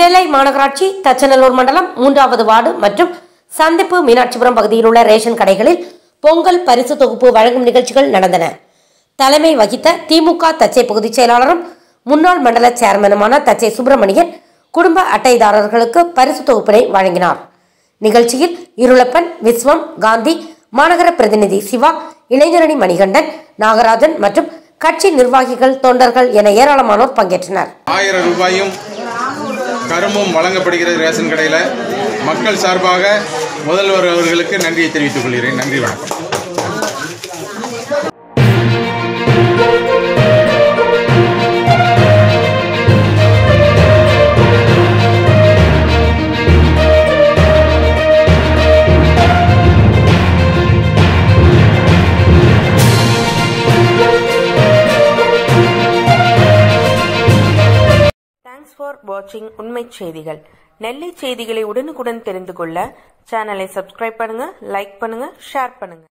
நெல்லை மாநகராட்சி தச்சநல்லூர் மண்டலம் மூன்றாவது வார்டு மற்றும் சந்திப்பு மீனாட்சிபுரம் பகுதியில் உள்ள ரேஷன் கடைகளில் பொங்கல் பரிசு தொகுப்பு வழங்கும் நிகழ்ச்சிகள் நடந்தன தலைமை வகித்த திமுக தச்சை பொதுச் செயலாளரும் முன்னாள் மண்டல சேர்மனுமான தச்சை சுப்பிரமணியன் குடும்ப அட்டைதாரர்களுக்கு பரிசு தொகுப்பினை வழங்கினார் நிகழ்ச்சியில் இருளப்பன் விஸ்வம் காந்தி மாநகர பிரதிநிதி சிவா இளைஞரணி மணிகண்டன் நாகராஜன் மற்றும் கட்சி நிர்வாகிகள் தொண்டர்கள் என ஏராளமானோர் பங்கேற்றனர் ஆயிரம் ரூபாயும் கரும்பும் வழங்கப்படுகிறது ரேஷன் கடையில் மக்கள் சார்பாக முதல்வர் அவர்களுக்கு நன்றியை தெரிவித்துக் கொள்கிறேன் நன்றி வணக்கம் தேங்க்ஸ் ஃபார் வாட்சிங் உண்மை செய்திகள் நெல்லை செய்திகளை உடனுக்குடன் தெரிந்து கொள்ள சேனலை சப்ஸ்கிரைப் பண்ணுங்க லைக் பண்ணுங்க ஷேர் பண்ணுங்க